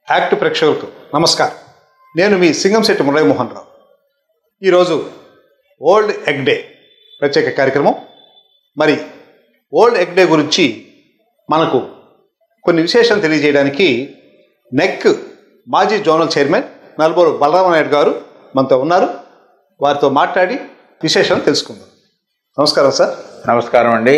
Act ప్రేక్షకులకు నమస్కారం నేను మీ సింగంశెట్టి మురళీమోహన్ రావు ఈరోజు ఓల్డ్ ఎగ్ డే ప్రత్యేక కార్యక్రమం మరి ఓల్డ్ ఎగ్ డే గురించి మనకు కొన్ని విశేషాలు తెలియజేయడానికి నెక్ మాజీ జోనల్ చైర్మన్ నల్బోరు బలరామ నాయుడు గారు మనతో ఉన్నారు వారితో మాట్లాడి విశేషాలు తెలుసుకుందాం నమస్కారం సార్ నమస్కారం అండి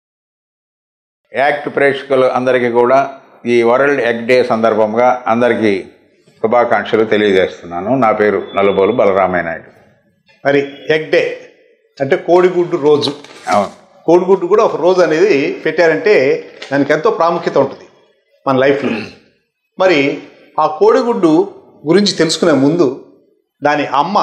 యాక్ట్ ప్రేక్షకులు అందరికీ కూడా ఈ వరల్డ్ ఎగ్ డే సందర్భంగా అందరికీ శుభాకాంక్షలు తెలియజేస్తున్నాను నా పేరు నలుబోలు బలరామయ్య నాయుడు మరి ఎగ్ డే అంటే కోడిగుడ్డు రోజు అవును కోడిగుడ్డు కూడా ఒక రోజు అనేది పెట్టారంటే దానికి ఎంతో ప్రాముఖ్యత ఉంటుంది మన లైఫ్లో మరి ఆ కోడిగుడ్డు గురించి తెలుసుకునే ముందు దాని అమ్మ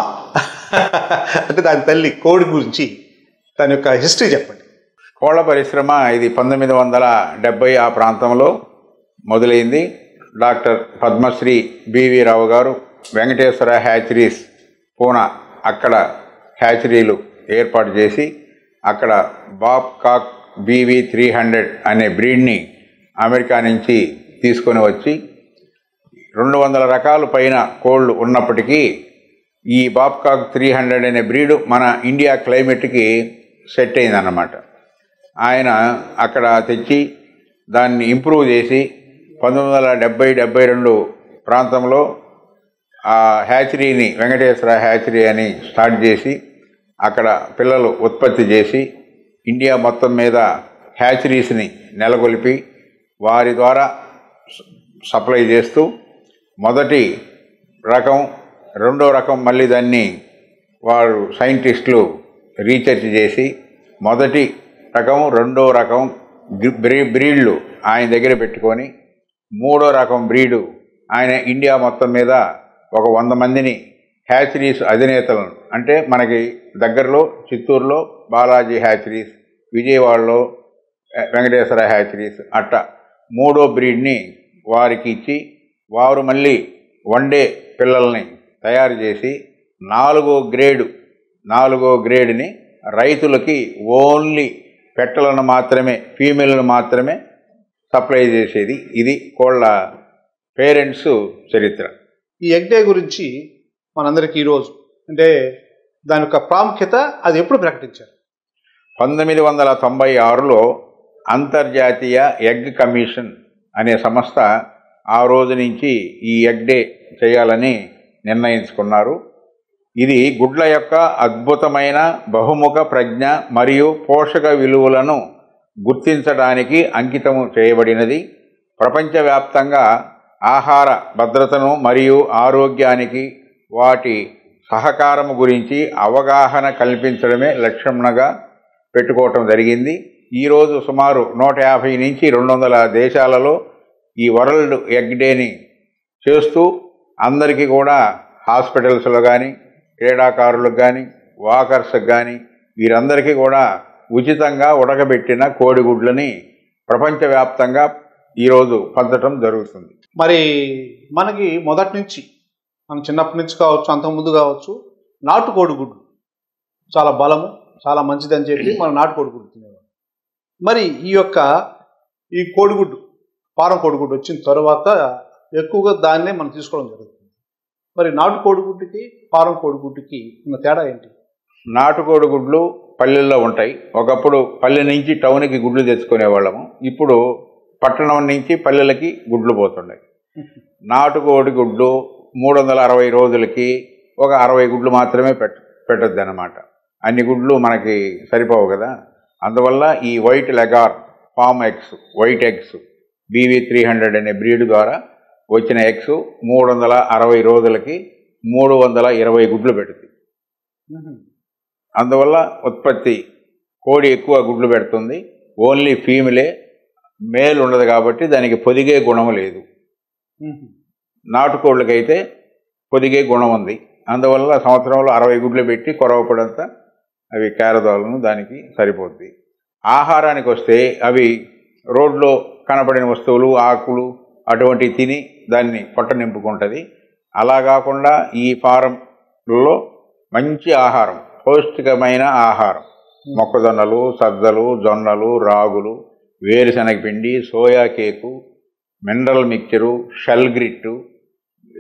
అంటే దాని తల్లి కోడి గురించి దాని యొక్క హిస్టరీ చెప్పండి కోళ్ల పరిశ్రమ ఇది పంతొమ్మిది వందల డెబ్బై ఆ ప్రాంతంలో మొదలైంది డాక్టర్ పద్మశ్రీ బివి రావు గారు వెంకటేశ్వర హ్యాచరీస్ పూనా అక్కడ హ్యాచరీలు ఏర్పాటు చేసి అక్కడ Babcock BV three hundred అనే బ్రీడ్ని అమెరికా నుంచి తీసుకొని వచ్చి రెండు వందల రకాల పైన కోళ్ళు ఉన్నప్పటికీ ఈ బాబ్కాక్ త్రీ హండ్రెడ్ అనే బ్రీడ్ మన ఇండియా క్లైమేట్కి సెట్ అయిందన్నమాట ఆయన అక్కడ తెచ్చి దాన్ని ఇంప్రూవ్ చేసి పంతొమ్మిది వందల డెబ్బై డెబ్బై రెండు ప్రాంతంలో ఆ హ్యాచరీని వెంకటేశ్వర హ్యాచరీ అని స్టార్ట్ చేసి అక్కడ పిల్లలు ఉత్పత్తి చేసి ఇండియా మొత్తం మీద హ్యాచరీస్ని నెలకొల్పి వారి ద్వారా స- సప్లై చేస్తూ మొదటి రకం రెండో రకం మళ్ళీ దాన్ని వారు సైంటిస్టులు రీసెర్చ్ చేసి మొదటి రకం రెండో రకం గ్రి- బ్రీ బ్రీడ్లు ఆయన దగ్గర పెట్టుకొని మూడో రకం బ్రీడు ఆయన ఇండియా మొత్తం మీద ఒక వంద మందిని హ్యాచరీస్ అధినేతలను అంటే మనకి దగ్గరలో చిత్తూరులో బాలాజీ హ్యాచరీస్ విజయవాడలో eh, వెంకటేశ్వర హ్యాచరీస్ అట్ట మూడో బ్రీడ్ని వారికి ఇచ్చి వారు మళ్ళీ వన్ డే పిల్లల్ని తయారు చేసి నాలుగో గ్రేడు నాలుగో గ్రేడ్ని రైతులకి ఓన్లీ పెట్టలను మాత్రమే ఫీమేల్ను మాత్రమే సప్లై చేసేది ఇది కోళ్ళ పేరెంట్స్ చరిత్ర ఈ ఎగ్ డే గురించి మనందరికీ ఈరోజు అంటే దాని యొక్క ప్రాముఖ్యత అది ఎప్పుడు ప్రకటించారు పంతొమ్మిది వందల తొంభై ఆరులో అంతర్జాతీయ ఎగ్ కమిషన్ అనే సంస్థ ఆ రోజు నుంచి ఈ ఎగ్ డే చేయాలని నిర్ణయించుకున్నారు ఇది గుడ్ల యొక్క అద్భుతమైన బహుముఖ ప్రజ్ఞ మరియు పోషక విలువలను గుర్తించడానికి అంకితము చేయబడినది ప్రపంచవ్యాప్తంగా ఆహార భద్రతను మరియు ఆరోగ్యానికి వాటి సహకారము గురించి అవగాహన కల్పించడమే లక్ష్యంగా పెట్టుకోవటం జరిగింది ఈరోజు సుమారు నూట యాభై నుంచి రెండు వందల దేశాలలో ఈ వరల్డ్ ఎగ్ డేని చేస్తూ అందరికీ కూడా హాస్పిటల్స్లో కానీ క్రీడాకారులకు కానీ వాకర్స్కి కానీ వీరందరికీ కూడా ఉచితంగా ఉడకబెట్టిన కోడిగుడ్లని ప్రపంచవ్యాప్తంగా ఈరోజు పంచటం జరుగుతుంది మరి మనకి మొదటి నుంచి మనం చిన్నప్పటి నుంచి కావచ్చు అంతకుముందు కావచ్చు నాటు కోడిగుడ్డు చాలా బలము చాలా మంచిదని చెప్పి మనం నాటు కోడిగుడ్డు తినేవాళ్ళం మరి ఈ యొక్క ఈ కోడిగుడ్డు పారం కోడిగుడ్డు వచ్చిన తర్వాత ఎక్కువగా దాన్నే మనం తీసుకోవడం జరుగుతుంది మరి నాటు కోడిగుడ్డుకి పారం కోడిగుడ్డుకి ఉన్న తేడా ఏంటి నాటుకోడి గుడ్లు పల్లెల్లో ఉంటాయి ఒకప్పుడు పల్లె నుంచి టౌన్కి గుడ్లు తెచ్చుకునేవాళ్ళము ఇప్పుడు పట్టణం నుంచి పల్లెలకి గుడ్లు పోతున్నాయి నాటుకోడి గుడ్లు మూడు వందల అరవై రోజులకి ఒక అరవై గుడ్లు మాత్రమే పెట్ట పెట్టద్దు అనమాట అన్ని గుడ్లు మనకి సరిపోవు కదా అందువల్ల ఈ వైట్ లెగార్ farm eggs white eggs BV three hundred అనే బ్రీడ్ ద్వారా వచ్చిన ఎగ్స్ మూడు వందల అరవై రోజులకి మూడు వందల ఇరవై గుడ్లు పెడుతుంది అందువల్ల ఉత్పత్తి కోడి ఎక్కువ గుడ్లు పెడుతుంది ఓన్లీ ఫీమేలే మేల్ ఉండదు కాబట్టి దానికి పొదిగే గుణం లేదు నాటుకోళ్ళకైతే పొదిగే గుణం ఉంది అందువల్ల సంవత్సరంలో అరవై గుడ్లు పెట్టి కొరవపడంతా అవి కేరదోలను దానికి సరిపోద్ది ఆహారానికి వస్తే అవి రోడ్లో కనపడిన వస్తువులు ఆకులు అటువంటివి తిని దాన్ని పొట్ట నింపుకుంటుంది అలా కాకుండా ఈ ఫారంలో మంచి ఆహారం పౌష్టికమైన ఆహారం మొక్కజొన్నలు సద్దలు జొన్నలు రాగులు వేరుశనగ పిండి soya cake mineral mixture shell grit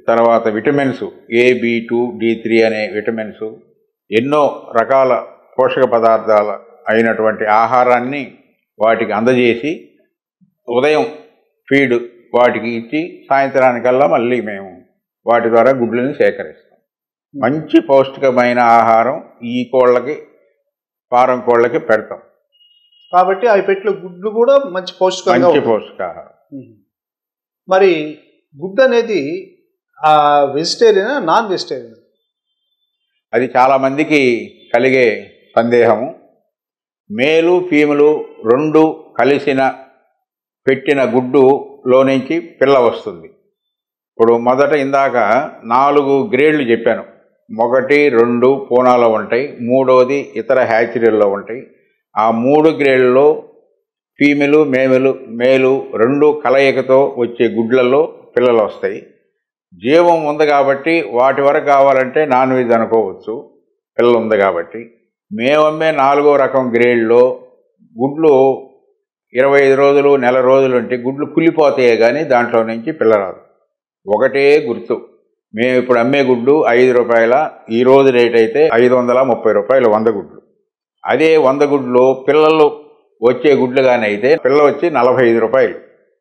తర్వాత vitamins A B two D three అనే విటమిన్స్ ఎన్నో రకాల పోషక పదార్థాల అయినటువంటి ఆహారాన్ని వాటికి అందజేసి ఉదయం ఫీడ్ వాటికి ఇచ్చి సాయంత్రానికల్లా మళ్ళీ మేము వాటి ద్వారా గుడ్లను సేకరిస్తాం మంచి పౌష్టికమైన ఆహారం ఈ కోళ్ళకి ఫారం కోళ్ళకి పెడతాం కాబట్టి అవి పెట్టిన గుడ్లు కూడా మంచి పౌష్టికంగా మంచి ఉంటుంది. పౌష్టికాహారం ఉహు. మరి గుడ్డు అనేది వెజిటేరియనా నాన్ వెజిటేరియన్ అది చాలా మందికి కలిగే సందేహము మేలు ఫీములు రెండు కలిసిన పెట్టిన గుడ్డులో నుంచి పిల్ల వస్తుంది ఇప్పుడు మొదట ఇందాక నాలుగు గ్రేడ్లు చెప్పాను ఒకటి రెండు పూనాలో ఉంటాయి మూడవది ఇతర హ్యాచరీల్లో ఉంటాయి ఆ మూడు గ్రేడ్లలో ఫీమేలు మేమెలు మేలు రెండు కలయికతో వచ్చే గుడ్లలో పిల్లలు వస్తాయి జీవం ఉంది కాబట్టి వాటి వరకు కావాలంటే నాన్ వెజ్ అనుకోవచ్చు పిల్ల ఉంది కాబట్టి మేమమ్మే నాలుగో రకం గ్రేడ్లో గుడ్లు ఇరవై ఐదు రోజులు నెల రోజులు ఉంటే గుడ్లు కుళ్ళిపోతాయే కానీ దాంట్లో నుంచి పిల్ల రాదు ఒకటే గుర్తు మేము ఇప్పుడు అమ్మే గుడ్డు ఐదు రూపాయల ఈ రోజు రేట్ అయితే ఐదు వందల ముప్పై రూపాయలు వంద గుడ్లు అదే వంద గుడ్లు పిల్లలు వచ్చే గుడ్లు కానీ అయితే పిల్ల వచ్చి నలభై ఐదు రూపాయలు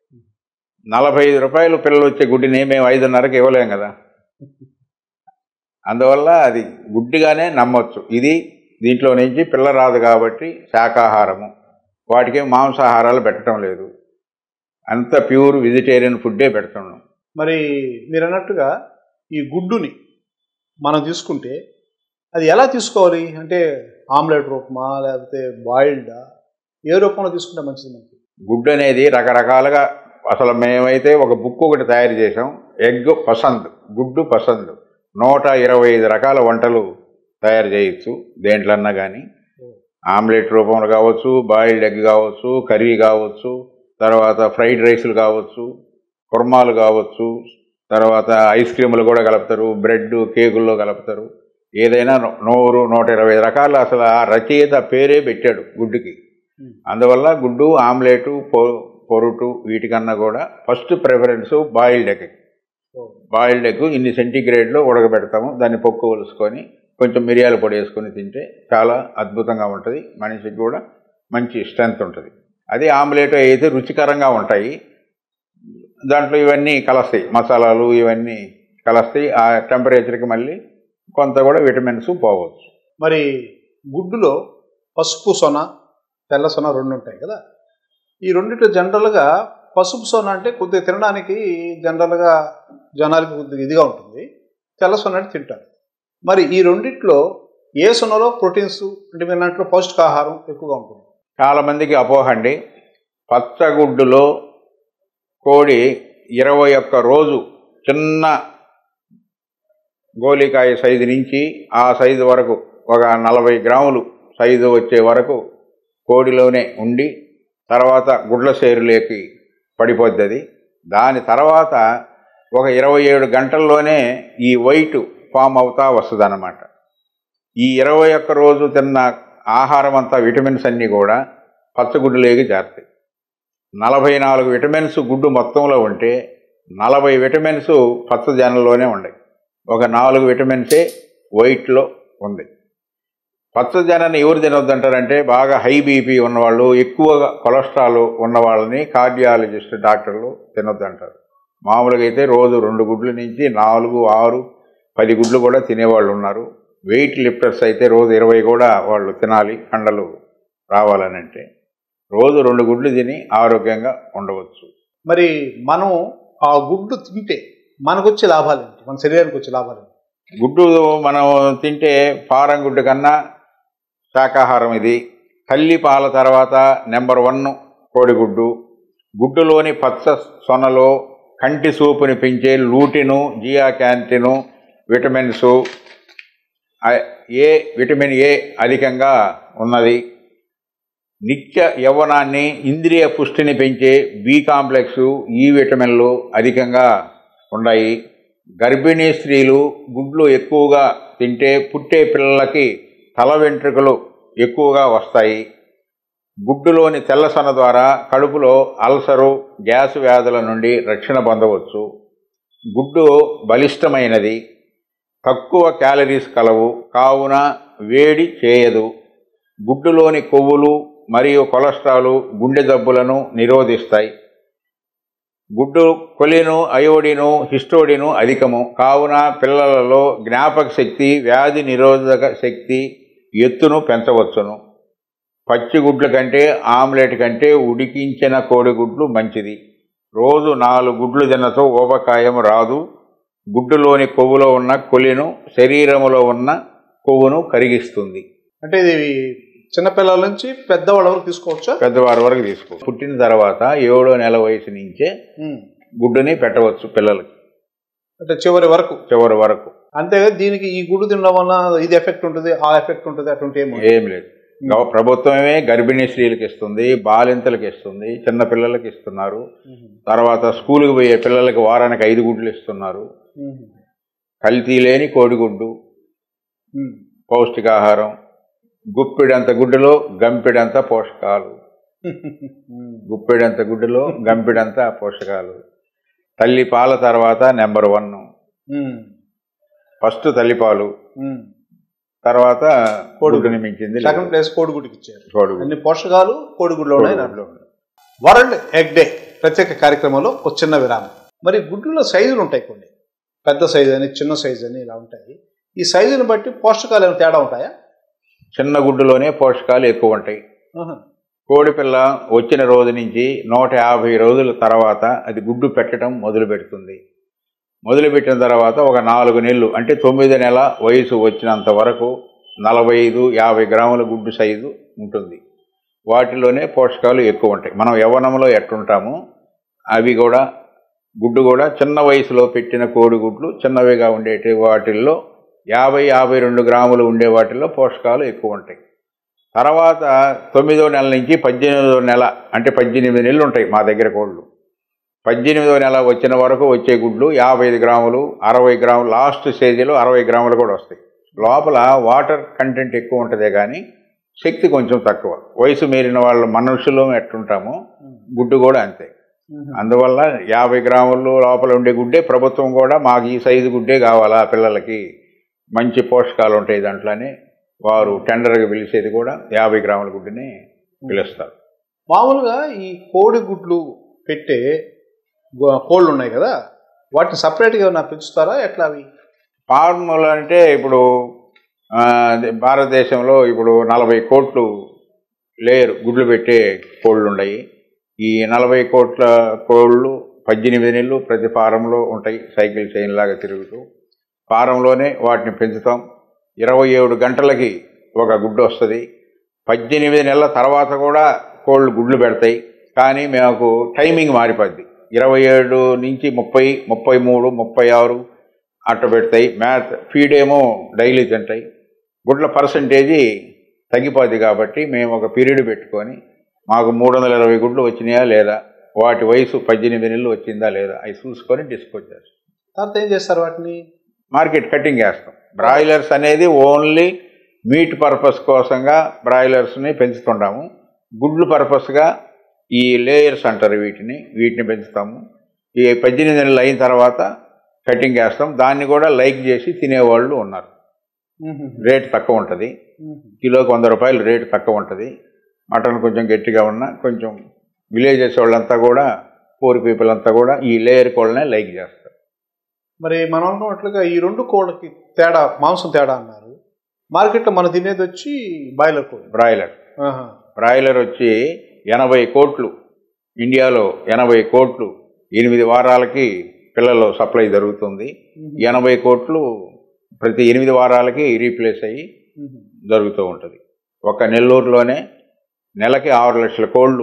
నలభై ఐదు రూపాయలు పిల్లలు వచ్చే గుడ్డిని మేము ఐదున్నరకి ఇవ్వలేం కదా అందువల్ల అది గుడ్డిగానే నమ్మొచ్చు ఇది దీంట్లో నుంచి పిల్ల రాదు కాబట్టి శాకాహారము వాటికి మాంసాహారాలు పెట్టడం లేదు అంత ప్యూర్ వెజిటేరియన్ ఫుడ్డే పెడుతున్నాం మరి మీరు అన్నట్టుగా ఈ గుడ్డుని మనం తీసుకుంటే అది ఎలా తీసుకోవాలి అంటే ఆమ్లెట్ రూపమా లేకపోతే బాయిల్డా ఏ రూపంలో తీసుకుంటే మంచిది మనకి గుడ్డు అనేది రకరకాలుగా అసలు మేమైతే ఒక బుక్ ఒకటి తయారు చేసాం ఎగ్ పసంద్ గుడ్డు పసంద్ నూట ఇరవై ఐదు రకాల వంటలు తయారు చేయొచ్చు దేంట్లన్నా కానీ ఆమ్లెట్ రూపంలో కావచ్చు బాయిల్డ్ ఎగ్ కావచ్చు కర్రీ కావచ్చు తర్వాత ఫ్రైడ్ రైస్లు కావచ్చు కుర్మాలు కావచ్చు తర్వాత ఐస్ క్రీములు కూడా కలుపుతారు బ్రెడ్ కేకుల్లో కలుపుతారు ఏదైనా నూ- నూరు నూట ఇరవై ఐదు రకాలు అసలు ఆ రచయిత పేరే పెట్టాడు గుడ్డుకి అందువల్ల గుడ్డు ఆమ్లెట్ పొ పొరుటు వీటికన్నా కూడా first preference boiled egg boiled egg ఇన్ని సెంటీగ్రేడ్లో ఉడకబెడతాము దాన్ని పొక్కు ఒలుసుకొని కొంచెం మిరియాల పొడి వేసుకొని తింటే చాలా అద్భుతంగా ఉంటుంది మనిషికి కూడా మంచి స్ట్రెంగ్త్ ఉంటుంది అదే ఆమ్లెట్ అయితే రుచికరంగా ఉంటాయి దాంట్లో ఇవన్నీ కలుస్తాయి మసాలాలు ఇవన్నీ కలుస్తాయి ఆ టెంపరేచర్కి మళ్ళీ కొంత కూడా విటమిన్స్ పోవచ్చు మరి గుడ్డులో పసుపు సొన తెల్ల సొన రెండు ఉంటాయి కదా ఈ రెండిట్లో జనరల్గా పసుపు సొన అంటే కొద్దిగా తినడానికి జనరల్గా జనాలకి కొద్దిగా ఇదిగా ఉంటుంది తెల్ల సొన అంటే తింటారు మరి ఈ రెండిట్లో ఏ సొనలో ప్రోటీన్స్ అంటే మీరు అన్నట్లు పౌష్టికాహారం ఎక్కువగా ఉంటుంది చాలామందికి అపోహ అండి పచ్చగుడ్డులో కోడి ఇరవై ఒక్క రోజు చిన్న గోలికాయ సైజు నుంచి ఆ సైజు వరకు ఒక నలభై గ్రాములు సైజు వచ్చే వరకు కోడిలోనే ఉండి తర్వాత గుడ్ల సేరులోకి పడిపోద్ది అది దాని తర్వాత ఒక ఇరవై ఏడు గంటల్లోనే ఈ వైట్ ఫామ్ అవుతా వస్తుంది ఈ ఇరవై ఒక్క రోజు తిన్న ఆహారం అంతా విటమిన్స్ అన్నీ కూడా పచ్చగుడ్డులోకి చేరుతాయి నలభై నాలుగు విటమిన్స్ గుడ్డు మొత్తంలో ఉంటే నలభై విటమిన్స్ పచ్చజనంలోనే ఉన్నాయి ఒక నాలుగు విటమిన్సే వైట్లో ఉంది పచ్చజనాన్ని ఎవరు తినొద్దంటారంటే బాగా హై బీపీ ఉన్నవాళ్ళు ఎక్కువగా కొలెస్ట్రాల్ ఉన్న వాళ్ళని కార్డియాలజిస్ట్ డాక్టర్లు తినొద్దంటారు మామూలుగా అయితే రోజు రెండు గుడ్ల నుంచి నాలుగు ఆరు పది గుడ్లు కూడా తినేవాళ్ళు ఉన్నారు వెయిట్ లిఫ్టర్స్ అయితే రోజు ఇరవై కూడా వాళ్ళు తినాలి కండలు రావాలని అంటే రోజు రెండు గుడ్లు తిని ఆరోగ్యంగా ఉండవచ్చు మరి మనం ఆ గుడ్డు తింటే మనకు వచ్చే లాభాలు ఏంటి మన శరీరానికి వచ్చే లాభాలు ఏంటి గుడ్డు మనం తింటే ఫారం గుడ్డు కన్నా శాకాహారం ఇది తల్లి పాల తర్వాత నెంబర్ వన్ కోడిగుడ్డు గుడ్డులోని పచ్చ సొనలో కంటి సూపుని పెంచే లూటిను జియా క్యాంటిను విటమిన్స్ ఆ- ఏ విటమిన్ ఏ అధికంగా ఉన్నది నిత్య యవ్వనాన్ని ఇంద్రియ పుష్టిని పెంచే బి కాంప్లెక్స్ ఈ విటమిన్లు అధికంగా ఉన్నాయి గర్భిణీ స్త్రీలు గుడ్లు ఎక్కువగా తింటే పుట్టే పిల్లలకి తల వెంట్రుకలు ఎక్కువగా వస్తాయి గుడ్డులోని తెల్లసొన ద్వారా కడుపులో అల్సరు గ్యాస్ వ్యాధుల నుండి రక్షణ పొందవచ్చు గుడ్డు బలిష్టమైనది తక్కువ క్యాలరీస్ కలవు కావున వేడి చేయదు గుడ్డులోని కొవ్వులు మరియు కొలెస్ట్రాల్ గుండె జబ్బులను నిరోధిస్తాయి గుడ్డు కొలిను అయోడిను హిస్టోడిను అధికము కావున పిల్లలలో జ్ఞాపక శక్తి వ్యాధి నిరోధక శక్తి ఎత్తును పెంచవచ్చును పచ్చి గుడ్ల కంటే ఆమ్లెట్ కంటే ఉడికించిన కోడిగుడ్లు మంచిది రోజు నాలుగు గుడ్లు తినతో ఊబకాయం రాదు గుడ్డులోని కొవ్వులో ఉన్న కొలిను శరీరములో ఉన్న కొవ్వును కరిగిస్తుంది అంటే ఇది చిన్నపిల్లల నుంచి పెద్దవాళ్ళ వరకు తీసుకోవచ్చా పెద్దవారి వరకు తీసుకో పుట్టిన తర్వాత ఏడో నెల వయసు నుంచే ఉమ్. గుడ్డుని పెట్టవచ్చు పిల్లలకి అంటే చివరి వరకు చివరి వరకు అంతేగా దీనికి ఈ గుడ్డు తినడం వల్ల ఇది ఎఫెక్ట్ ఉంటుంది ఆ ఎఫెక్ట్ ఉంటుంది అటువంటి ఏమో ఏం లేదు గవ- ప్రభుత్వమే గర్భిణీ స్త్రీలకు ఇస్తుంది బాలింతలకు ఇస్తుంది చిన్న పిల్లలకి ఇస్తున్నారు తర్వాత స్కూల్కి పోయే పిల్లలకి వారానికి ఐదు గుడ్లు ఇస్తున్నారు కల్తీ లేని కోడిగుడ్డు పౌష్టికాహారం గుప్పిడంత గుడ్డులో గంపిడంత పోషకాలు గుప్పెడంత గుడ్డులో గంపిడంత పోషకాలు తల్లి పాల తర్వాత నెంబర్ వన్ ఫస్ట్ తల్లిపాలు తర్వాత కోడిగుడ్డుని మించింది లేదు. సెకండ్ ప్లేస్ కోడిగుడ్డుకి ఇచ్చారు కోడిగుడ్డు అన్ని పోషకాలు కోడిగుడ్లో ఉన్నాయి కోడిగుడ్లో. వరల్డ్ ఎగ్ డే ప్రత్యేక కార్యక్రమంలో ఒక చిన్న విరామం మరి గుడ్లలో సైజులు ఉంటాయి కొన్ని పెద్ద సైజు అని చిన్న సైజు అని ఇలా ఉంటాయి ఈ సైజుని బట్టి పోషకాలు ఏమైనా తేడా ఉంటాయా చిన్న గుడ్డులోనే పోషకాలు ఎక్కువ ఉంటాయి ఆహా. కోడి పిల్ల వచ్చిన రోజు నుంచి నూట యాభై రోజుల తర్వాత అది గుడ్డు పెట్టడం మొదలు పెడుతుంది మొదలుపెట్టిన తర్వాత ఒక నాలుగు నెలలు అంటే తొమ్మిది నెల వయసు వచ్చినంత వరకు నలభై ఐదు యాభై గ్రాముల గుడ్డు సైజు ఉంటుంది వాటిలోనే పోషకాలు ఎక్కువ ఉంటాయి మనం యవ్వనంలో ఎట్టుంటామో అవి కూడా గుడ్డు కూడా చిన్న వయసులో పెట్టిన కోడిగుడ్లు చిన్నవిగా ఉండేటి వాటిల్లో యాభై యాభై రెండు గ్రాములు ఉండే వాటిల్లో పోషకాలు ఎక్కువ ఉంటాయి తర్వాత తొమ్మిదో నెల నుంచి పద్దెనిమిదో నెల అంటే పద్దెనిమిది నెలలు ఉంటాయి మా దగ్గర కోళ్ళు పద్దెనిమిదో నెల వచ్చిన వరకు వచ్చే గుడ్లు యాభై ఐదు గ్రాములు అరవై గ్రాములు లాస్ట్ స్టేజ్లో అరవై గ్రాములు కూడా వస్తాయి లోపల వాటర్ కంటెంట్ ఎక్కువ ఉంటుందే కానీ శక్తి కొంచెం తక్కువ వయసు మీరిన వాళ్ళ మనుషులు ఎట్టుంటామో గుడ్డు కూడా అంతే అందువల్ల యాభై గ్రాములు లోపల ఉండే గుడ్డే ప్రభుత్వం కూడా మాకు ఈ సైజు గుడ్డే కావాలా పిల్లలకి మంచి పోషకాలు ఉంటాయి దాంట్లోనే వారు టెండర్గా పిలిచేది కూడా యాభై గ్రాముల గుడ్డుని పిలుస్తారు మామూలుగా ఈ కోడి గుడ్లు పెట్టే గో- కోళ్ళు ఉన్నాయి కదా వాటిని సపరేట్గా ఏమైనా పెంచుతారా ఎట్లా అవి ఫార్ములు అంటే ఇప్పుడు ఆ, అదే భారతదేశంలో ఇప్పుడు నలభై కోట్లు లేయర్ గుడ్లు పెట్టే కోళ్ళు ఉన్నాయి ఈ నలభై కోట్ల కోళ్ళు పద్దెనిమిది నెలలు ప్రతి ఫారంలో ఉంటాయి సైకిల్ చైన్ లాగా తిరుగుతూ ఫారంలోనే వాటిని పెంచుతాం ఇరవై ఏడు గంటలకి ఒక గుడ్డు వస్తుంది పద్దెనిమిది నెలల తర్వాత కూడా కోళ్ళు గుడ్లు పెడతాయి కానీ మాకు టైమింగ్ మారిపోద్ది ఇరవై ఏడు నుంచి ముప్పై ముప్పై మూడు ముప్పై ఆరు అట్ట పెడతాయి మ్యాథ్ ఫీడ్ ఏమో డైలీ తింటాయి గుడ్ల పర్సంటేజీ తగ్గిపోద్ది కాబట్టి మేము ఒక పీరియడ్ పెట్టుకొని మాకు మూడు వందల ఇరవై గుడ్లు వచ్చినాయా లేదా వాటి వయసు పద్దెనిమిది నెలలు వచ్చిందా లేదా అవి చూసుకొని డిస్పోజ్ చేస్తాం తర్వాత ఏం చేస్తారు వాటిని మార్కెట్ కటింగ్ చేస్తాం బ్రాయిలర్స్ అనేది ఓన్లీ మీట్ పర్పస్ కోసంగా బ్రాయిలర్స్ని పెంచుతుంటాము గుడ్లు పర్పస్గా ఈ లేయర్స్ అంటారు వీటిని వీటిని పెంచుతాము ఈ పద్దెనిమిది నెలలు అయిన తర్వాత కటింగ్ చేస్తాం దాన్ని కూడా లైక్ చేసి తినేవాళ్ళు ఉన్నారు రేట్ తక్కువ ఉంటుంది కిలోకి వంద రూపాయలు రేటు తక్కువ ఉంటుంది మటన్ కొంచెం గట్టిగా ఉన్న కొంచెం విలేజెస్ వాళ్ళంతా కూడా పూర్ పీపుల్ అంతా కూడా ఈ లేయర్ కోళ్ళనే లైక్ చేస్తారు మరి మనం అనుకున్నట్లుగా ఈ రెండు కోళ్ళకి తేడా మాంసం తేడా అన్నారు మార్కెట్లో మనం తినేది వచ్చి బాయిలర్ కోడి బ్రాయిలర్ ఆహా. బ్రాయిలర్ వచ్చి ఎనభై కోట్లు ఇండియాలో ఎనభై కోట్లు ఎనిమిది వారాలకి పిల్లలు సప్లై జరుగుతుంది ఎనభై కోట్లు ప్రతి ఎనిమిది వారాలకి రీప్లేస్ అయ్యి జరుగుతూ ఉంటుంది ఒక నెల్లూరులోనే నెలకి ఆరు లక్షల కోళ్ళు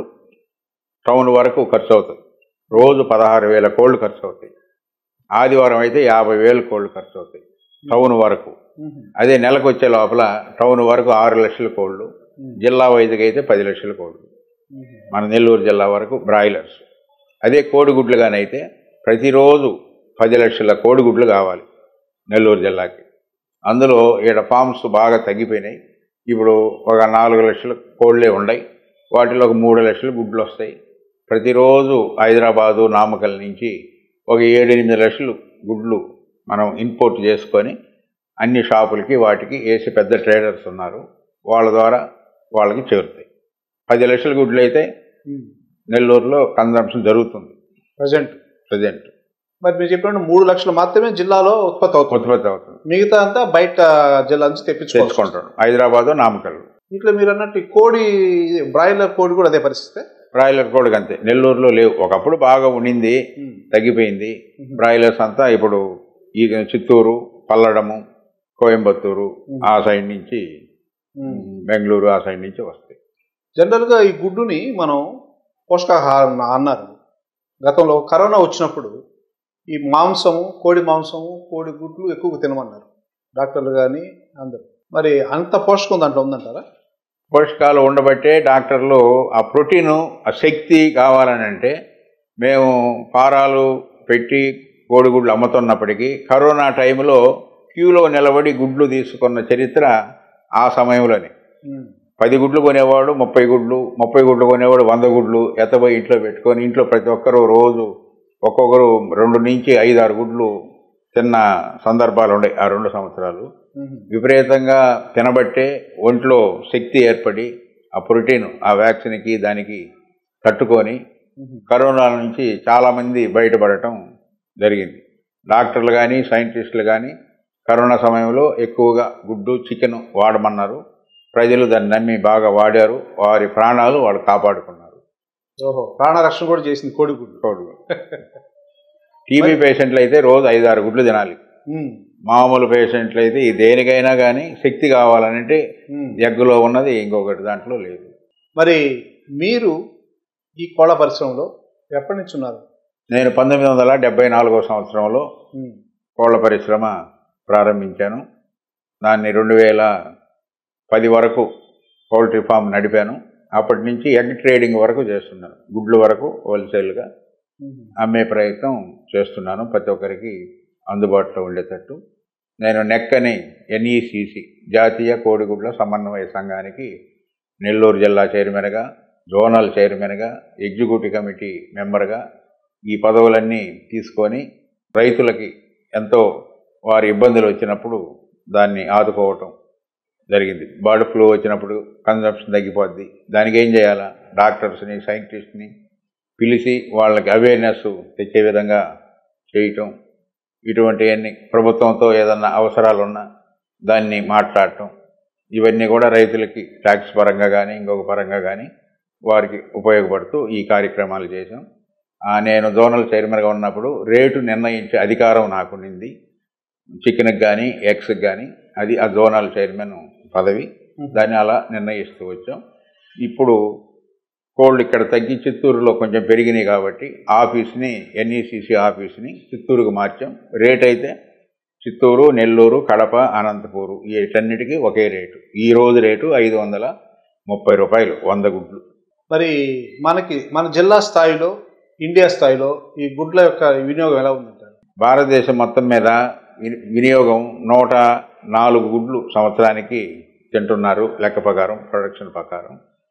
టౌన్ వరకు ఖర్చు అవుతుంది రోజు పదహారు వేల కోళ్ళు ఖర్చు అవుతాయి ఆదివారం అయితే యాభై వేల కోళ్ళు ఖర్చు అవుతాయి టౌన్ వరకు అదే నెలకు వచ్చే లోపల టౌన్ వరకు ఆరు లక్షల కోళ్ళు జిల్లా వైద్యుకి అయితే పది లక్షల కోళ్ళు మన నెల్లూరు జిల్లా వరకు బ్రాయిలర్స్ అదే కోడిగుడ్లుగానైతే ప్రతిరోజు పది లక్షల కోడిగుడ్లు కావాలి నెల్లూరు జిల్లాకి అందులో ఈడ ఫామ్స్ బాగా తగ్గిపోయినాయి ఇప్పుడు ఒక నాలుగు లక్షల కోళ్ళే ఉన్నాయి వాటిలో ఒక మూడు లక్షల గుడ్లు వస్తాయి ప్రతిరోజు హైదరాబాదు నామకల్ నుంచి ఒక ఏడెనిమిది లక్షలు గుడ్లు మనం ఇంపోర్ట్ చేసుకొని అన్ని షాపులకి వాటికి వేసి పెద్ద ట్రేడర్స్ ఉన్నారు వాళ్ళ ద్వారా వాళ్ళకి చేరుతాయి పది లక్షల గుడ్లు అయితే నెల్లూరులో కన్జంప్షన్ జరుగుతుంది ప్రజెంట్ ప్రజెంట్ మరి మీరు చెప్పినట్టు మూడు లక్షలు మాత్రమే జిల్లాలో ఉత్పత్తి అవుతుంది ఉత్పత్తి అవుతుంది మిగతా అంతా బయట జిల్లా నుంచి తెప్పించుకోవచ్చు తెచ్చుకుంటాడు హైదరాబాదు నామకల్ ఇట్లా మీరు అన్నట్టు ఈ కోడి బ్రాయిలర్ కోడి కూడా అదే పరిస్థితి బ్రాయిలర్ కూడా అంతే నెల్లూరులో లేవు ఒకప్పుడు బాగా ఉండింది తగ్గిపోయింది బ్రాయిలర్స్ అంతా ఇప్పుడు ఈ చిత్తూరు పల్లడము కోయంబత్తూరు ఆ సైడ్ నుంచి బెంగళూరు ఆ సైడ్ నుంచి వస్తాయి జనరల్గా ఈ గుడ్డుని మనం పోషకాహారం అన్నారు గతంలో కరోనా వచ్చినప్పుడు ఈ మాంసము కోడి మాంసము కోడి గుడ్లు ఎక్కువగా తినమన్నారు డాక్టర్లు కానీ అందరు మరి అంత పోషకం దాంట్లో ఉందంటారా పోషకాలు ఉండబట్టే డాక్టర్లు ఆ ప్రోటీను ఆ శక్తి కావాలని అంటే మేము పారాలు పెట్టి కోడిగుడ్లు అమ్ముతున్నప్పటికీ కరోనా టైంలో క్యూలో నిలబడి గుడ్లు తీసుకున్న చరిత్ర ఆ సమయంలోనే పది గుడ్లు కొనేవాడు ముప్పై గుడ్లు ముప్పై గుడ్లు కొనేవాడు వంద గుడ్లు ఎత్తపోయి ఇంట్లో పెట్టుకొని ఇంట్లో ప్రతి ఒక్కరు రోజు ఒక్కొక్కరు రెండు నుంచి ఐదు ఆరు గుడ్లు తిన్న సందర్భాలు ఉన్నాయి ఆ రెండు సంవత్సరాలు విపరీతంగా తినబట్టే ఒంట్లో శక్తి ఏర్పడి ఆ ప్రోటీన్ ఆ వ్యాక్సిన్కి దానికి తట్టుకొని కరోనా నుంచి చాలామంది బయటపడటం జరిగింది డాక్టర్లు కానీ సైంటిస్టులు కానీ కరోనా సమయంలో ఎక్కువగా గుడ్డు చికెన్ వాడమన్నారు ప్రజలు దాన్ని నమ్మి బాగా వాడారు వారి ప్రాణాలు వాళ్ళు కాపాడుకున్నారు ఓహో ప్రాణరక్షణ కూడా చేసింది కోడి గుడ్డు కోడి టీబీ పేషెంట్లు అయితే రోజు ఐదు ఆరు గుడ్లు తినాలి ఉమ్, మామూలు పేషెంట్లు అయితే ఈ దేనికైనా కానీ శక్తి కావాలనంటే ఉమ్. ఎగ్గులో ఉన్నది ఇంకొకటి దాంట్లో లేదు మరి మీరు ఈ కోళ్ళ పరిశ్రమలో ఎప్పటి నుంచి ఉన్నారు నేను పంతొమ్మిది వందల డెబ్బై నాలుగో సంవత్సరంలో ఉమ్, కోళ్ళ పరిశ్రమ ప్రారంభించాను దాన్ని రెండు వేల పది వరకు పౌల్ట్రీ ఫామ్ నడిపాను అప్పటి నుంచి ఎగ్ ట్రేడింగ్ వరకు చేస్తున్నాను గుడ్లు వరకు హోల్సేల్గా ఉమ్, అమ్మే ప్రయత్నం చేస్తున్నాను ప్రతి ఒక్కరికి అందుబాటులో ఉండేటట్టు నేను నెక్ అని ఎన్ఈసిసి జాతీయ కోడిగుడ్ల సమన్వయ సంఘానికి నెల్లూరు జిల్లా చైర్మన్గా జోనల్ చైర్మన్గా ఎగ్జిక్యూటివ్ కమిటీ మెంబర్గా ఈ పదవులన్నీ తీసుకొని రైతులకి ఎంతో వారి ఇబ్బందులు వచ్చినప్పుడు దాన్ని ఆదుకోవటం జరిగింది బర్డ్ ఫ్లూ వచ్చినప్పుడు కన్జంప్షన్ తగ్గిపోద్ది దానికి ఏం చేయాలా డాక్టర్స్ని సైంటిస్ట్ని పిలిచి వాళ్ళకి అవేర్నెస్ తెచ్చే విధంగా చేయటం ఇటువంటివన్నీ ప్రభుత్వంతో ఏదన్నా అవసరాలు ఉన్నా దాన్ని మాట్లాడటం ఇవన్నీ కూడా రైతులకి ట్యాక్స్ పరంగా కానీ ఇంకొక పరంగా కానీ వారికి ఉపయోగపడుతూ ఈ కార్యక్రమాలు చేశాం ఆ, నేను జోనల్ చైర్మన్గా ఉన్నప్పుడు రేటు నిర్ణయించే అధికారం నాకుండింది చికెన్కి కానీ ఎగ్స్కి కానీ అది ఆ జోనల్ చైర్మన్ పదవి దాన్ని అలా నిర్ణయిస్తూ వచ్చాం ఇప్పుడు కోళ్ళు ఇక్కడ తగ్గి చిత్తూరులో కొంచెం పెరిగినాయి కాబట్టి ఆఫీస్ని ఎన్ఈసిసి ఆఫీస్ని చిత్తూరుకు మార్చాం రేట్ అయితే చిత్తూరు నెల్లూరు కడప అనంతపూరు వీటన్నిటికీ ఒకే రేటు ఈ రోజు రేటు ఐదు వందల ముప్పై రూపాయలు వంద గుడ్లు మరి మనకి మన జిల్లా స్థాయిలో ఇండియా స్థాయిలో ఈ గుడ్ల యొక్క వినియోగం ఎలా ఉందంటారు భారతదేశం మొత్తం మీద విని- వినియోగం నూట నాలుగు గుడ్లు సంవత్సరానికి తింటున్నారు లెక్క ప్రకారం ప్రొడక్షన్ ప్రకారం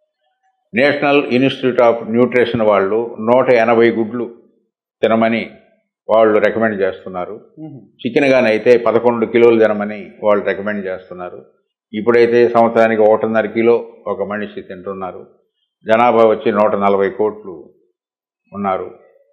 నేషనల్ ఇన్స్టిట్యూట్ ఆఫ్ న్యూట్రిషన్ వాళ్ళు నూట ఎనభై గుడ్లు తినమని వాళ్ళు రికమెండ్ చేస్తున్నారు చికెన్ గాని అయితే పదకొండు కిలోలు తినమని వాళ్ళు రికమెండ్ చేస్తున్నారు ఇప్పుడైతే సంవత్సరానికి ఒకటిన్నర కిలో ఒక మనిషి తింటున్నారు జనాభా వచ్చి నూట నలభై కోట్లు ఉన్నారు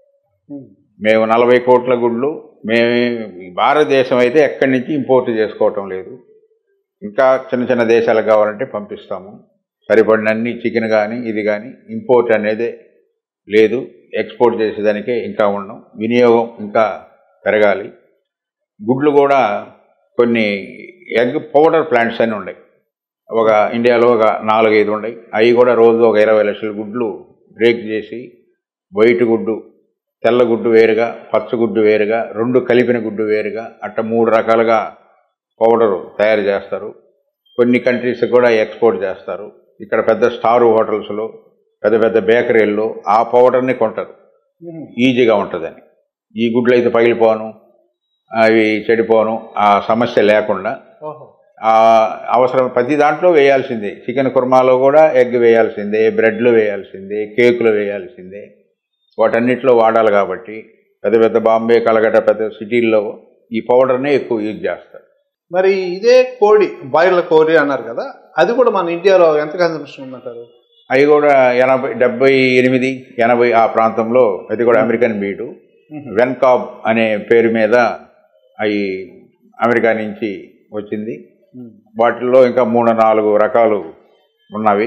మేము నలభై కోట్ల గుడ్లు మేము ఈ భారతదేశం అయితే ఎక్కడి నుంచి ఇంపోర్ట్ చేసుకోవటం లేదు ఇంకా చిన్న చిన్న దేశాలకు కావాలంటే పంపిస్తాము సరిపడినన్ని చికెన్ కానీ ఇది కానీ ఇంపోర్ట్ అనేదే లేదు ఎక్స్పోర్ట్ చేసేదానికే ఇంకా ఉన్నాం వినియోగం ఇంకా పెరగాలి గుడ్లు కూడా కొన్ని ఎగ్ పౌడర్ ప్లాంట్స్ అని ఉన్నాయి ఒక ఇండియాలో ఒక నాలుగైదు ఉన్నాయి అవి కూడా రోజు ఒక ఇరవై లక్షల గుడ్లు బ్రేక్ చేసి వైట్ గుడ్డు తెల్ల గుడ్డు వేరుగా పచ్చగుడ్డు వేరుగా రెండు కలిపిన గుడ్డు వేరుగా అట్ట మూడు రకాలుగా పౌడరు తయారు చేస్తారు కొన్ని కంట్రీస్ కూడా ఎక్స్పోర్ట్ చేస్తారు ఇక్కడ పెద్ద స్టార్ హోటల్స్లో పెద్ద పెద్ద బేకరీల్లో ఆ పౌడర్ని కొంటారు ఈజీగా ఉంటుందని ఈ గుడ్లు అయితే పగిలిపోను అవి చెడిపోను ఆ సమస్య లేకుండా ఓహో ఆ అవసరం ప్రతి దాంట్లో వేయాల్సిందే చికెన్ కుర్మాలో కూడా ఎగ్ వేయాల్సిందే బ్రెడ్లో వేయాల్సిందే కేకులో వేయాల్సిందే వాటన్నిటిలో వాడాలి కాబట్టి పెద్ద పెద్ద బాంబే కలకట్ట పెద్ద సిటీల్లో ఈ పౌడర్నే ఎక్కువ యూజ్ చేస్తారు మరి ఇదే కోడి బాయిలర్ కోడి అన్నారు కదా అది కూడా మన ఇండియాలో ఎంత కన్సంప్షన్ ఉందంటారు అవి కూడా ఎనభై డెబ్బై ఎనిమిది ఎనభై ఆ ప్రాంతంలో అది కూడా అమెరికన్ బీటు వెన్కాబ్ అనే పేరు మీద అవి అమెరికా నుంచి వచ్చింది వాటిల్లో ఇంకా మూడు నాలుగు రకాలు ఉన్నవి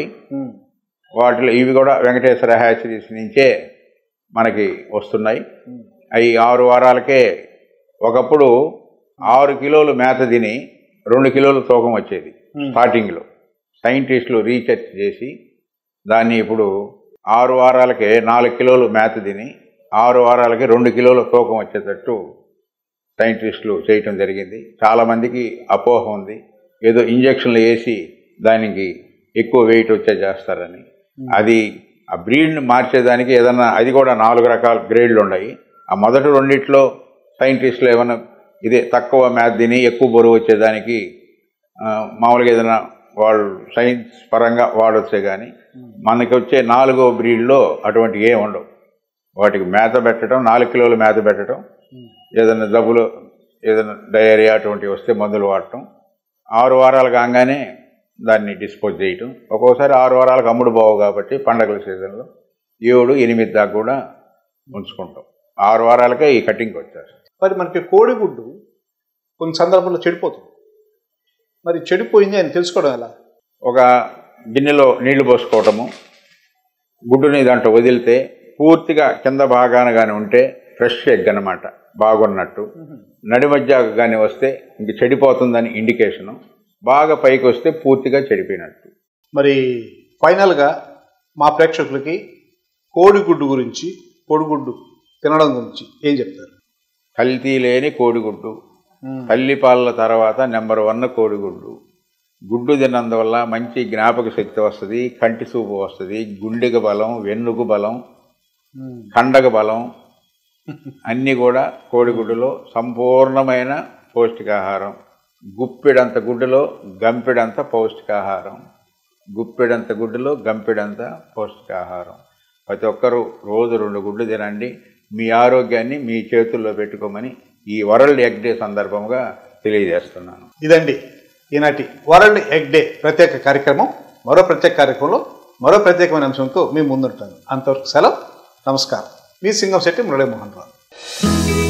వాటిలో ఇవి కూడా వెంకటేశ్వర హ్యాచరీస్ నుంచే మనకి వస్తున్నాయి అవి ఆరు వారాలకే ఒకప్పుడు ఆరు కిలోలు మేత తిని రెండు కిలోల తూకం వచ్చేది స్టార్టింగ్లో సైంటిస్టులు రీసెర్చ్ చేసి దాన్ని ఇప్పుడు ఆరు వారాలకే నాలుగు కిలోలు మేత తిని ఆరు వారాలకి రెండు కిలోల తూకం వచ్చేటట్టు సైంటిస్టులు చేయటం జరిగింది చాలామందికి అపోహ ఉంది ఏదో ఇంజక్షన్లు వేసి దానికి ఎక్కువ వెయిట్ వచ్చే చేస్తారని అది ఆ బ్రీడ్ని మార్చేదానికి ఏదన్నా అది కూడా నాలుగు రకాల గ్రేడ్లు ఉన్నాయి ఆ మొదటి రెండిట్లో సైంటిస్టులు ఏమైనా ఇదే తక్కువ మ్యాథ్ తిని ఎక్కువ బరువు వచ్చేదానికి ఆ, మామూలుగా ఏదైనా వాళ్ళు సైన్స్ పరంగా వాడొచ్చే కానీ మనకి వచ్చే నాలుగో బ్రీడ్లో అటువంటి ఏం ఉండవు వాటికి మేత పెట్టడం నాలుగు కిలోలు మేత పెట్టడం ఏదైనా జబ్బులు ఏదైనా డయేరియా అటువంటివి వస్తే మందులు వాడటం ఆరు వారాలు కాగానే దాన్ని డిస్పోజ్ చేయటం ఒక్కోసారి ఆరు వారాలకు అమ్ముడు పోవు కాబట్టి పండగల సీజన్లో ఏడు ఎనిమిది దాకా కూడా ఉంచుకుంటాం ఆరు వారాలకే ఈ కటింగ్కి వచ్చారు మరి మనకి కోడిగుడ్డు కొన్ని సందర్భంలో చెడిపోతుంది మరి చెడిపోయింది అని తెలుసుకోవడం ఎలా ఒక గిన్నెలో నీళ్లు పోసుకోవటము గుడ్డుని దాంట్లో వదిలితే పూర్తిగా కింద భాగాన కానీ ఉంటే ఫ్రెష్ ఎగ్ అనమాట బాగున్నట్టు నడి మధ్య కానీ వస్తే ఇంక చెడిపోతుందని ఇండికేషను బాగా పైకి వస్తే పూర్తిగా చెడిపోయినట్టు మరి ఫైనల్గా మా ప్రేక్షకులకి కోడిగుడ్డు గురించి కోడిగుడ్డు తినడం గురించి ఏం చెప్తారు కల్తీ లేని కోడిగుడ్డు తల్లి పాలల తర్వాత నెంబర్ వన్ కోడిగుడ్డు గుడ్డు తిన్నందువల్ల మంచి జ్ఞాపక శక్తి వస్తుంది కంటి చూపు వస్తుంది గుండెకు బలం వెన్నుకు బలం కండగ బలం అన్నీ కూడా కోడిగుడ్డులో సంపూర్ణమైన పౌష్టికాహారం గుప్పెడంత గుడ్డులో గంపెడంత పౌష్టికాహారం గుప్పెడంత గుడ్డులో గంపెడంత పౌష్టికాహారం ప్రతి ఒక్కరూ రోజు రెండు గుడ్లు తినండి మీ ఆరోగ్యాన్ని మీ చేతుల్లో పెట్టుకోమని ఈ వరల్డ్ ఎగ్ డే సందర్భంగా తెలియజేస్తున్నాను ఇదండి ఈనాటి వరల్డ్ ఎగ్ డే ప్రత్యేక కార్యక్రమం మరో ప్రత్యేక కార్యక్రమంలో మరో ప్రత్యేకమైన అంశంతో మీ ముందుంటాను అంతవరకు సెలవు నమస్కారం మీ సింగం శెట్టి మురళీమోహన్ రావు